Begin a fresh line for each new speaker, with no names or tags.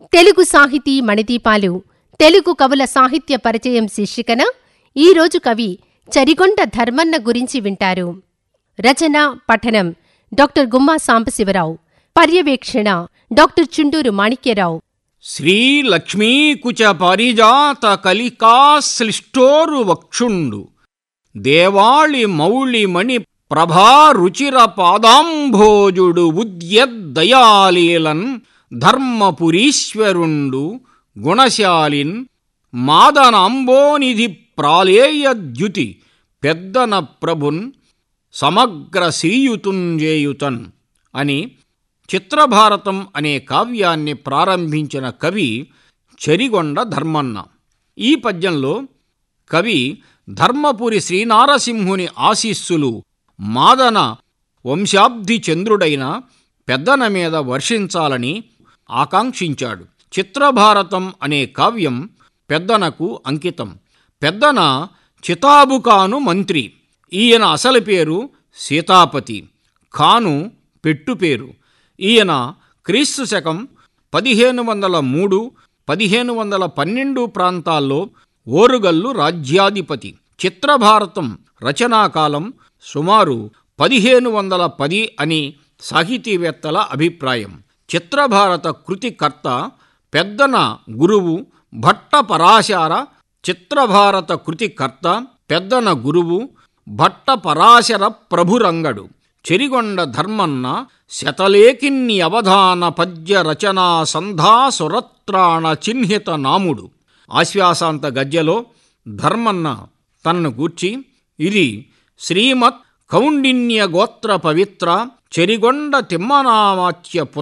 తెలుగు సాహితీ మణిదీపాలు తెలుగు కవుల సాహిత్య పరిచయం శీర్షికన ఈరోజు కవి చరిగొండ ధర్మన్న గురించి వింటారు రచన పఠనం డాక్టర్ గుమ్మా సాంబశివరావు పర్యవేక్షణ డాక్టర్ చుండూరు మాణిక్యరావు
శ్రీ లక్ష్మీకుచ పారిజాత కలికా శ్లిష్టోరు వక్షుండు దేవాళి మౌళి మణి ప్రభా రుచిర పాదాంభోజుడు ఉద్యద్దయాలీలన్ ధర్మపురీశ్వరుండు గుణశాలిన్ మాదనాంబోనిధి ప్రాళేయద్యుతి పెద్దన ప్రభున్ సమగ్ర శ్రీయుతుంజేయుతన్ అని చిత్రభారతం అనే కావ్యాన్ని ప్రారంభించిన కవి చెరిగొండ ధర్మన్న ఈ పద్యంలో కవి ధర్మపురి శ్రీనారసింహుని ఆశీస్సులు మాదన వంశాబ్ది చంద్రుడైన పెద్దన మీద వర్షించాలని ఆకాంక్షించాడు చిత్రభారతం అనే కావ్యం పెద్దనకు అంకితం పెద్దన చితాబుకాను మంత్రి ఈయన అసలు పేరు సీతాపతి ఖాను పెట్టు పేరు ఈయన క్రీస్తు శకం పదిహేను వందల మూడు పదిహేను వందల పన్నెండు ప్రాంతాల్లో ఓరుగల్లు రాజ్యాధిపతి చిత్రభారతం రచనాకాలం సుమారు పదిహేను వందల పది అని సాహితీవేత్తల అభిప్రాయం చిత్రభారత కృతికర్త పెద్దన గురువు భట్ట పరాశార చిత్రభారత కృతికర్త పెద్దన గురువు భట్ట పరాశర ప్రభురంగడు చెరిగొండ ధర్మన్న శతలేకిన్ని అవధాన పద్య రచనా సంధా సురత్రాణ చిహ్నిత నాముడు ఆశ్వాసాంత గద్యలో ధర్మన్న తనను గూర్చి ఇది శ్రీమత్ కౌండిన్య గోత్ర పవిత్ర చెరిగొండ తిమ్మనామాచ్య